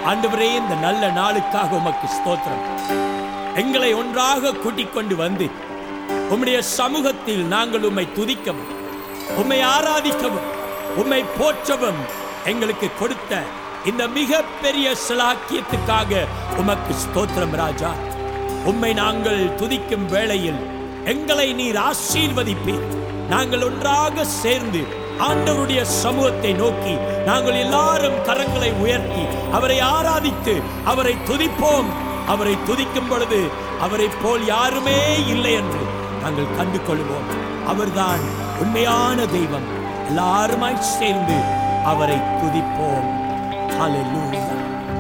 ஆண்டவரே இந்த நல்ல நாளுக்காக உமக்கு ஸ்தோத்திரம் எங்களை ஒன்றாக கூட்டிக் கொண்டு வந்து உம்முடைய சமூகத்தில் நாங்கள் உம்மை துதிக்கவும் உம்மை ஆராதிக்கவும் உம்மை போற்றவும் எங்களுக்கு கொடுத்த இந்த மிக பெரிய சிலாக்கியத்துக்காக உமக்கு ஸ்தோத்திரம் ராஜா உம்மை நாங்கள் துதிக்கும் வேளையில் எங்களை நீர் ஆசீர்வதிப்பீர் நாங்கள் ஒன்றாக சேர்ந்து ஆண்டவருடைய சமூகத்தை நோக்கி நாங்கள் எல்லாரும் கரங்களை உயர்த்தி அவரை ஆராதித்து அவரை துதிப்போம் அவரை துதிக்கும் பொழுது அவரை போல் யாருமே இல்லை என்று நாங்கள் கண்டு கொள்வோம் அவர்தான் உண்மையான தெய்வம் எல்லாருமாய் சேர்ந்து அவரை துதிப்போம் Hallelujah.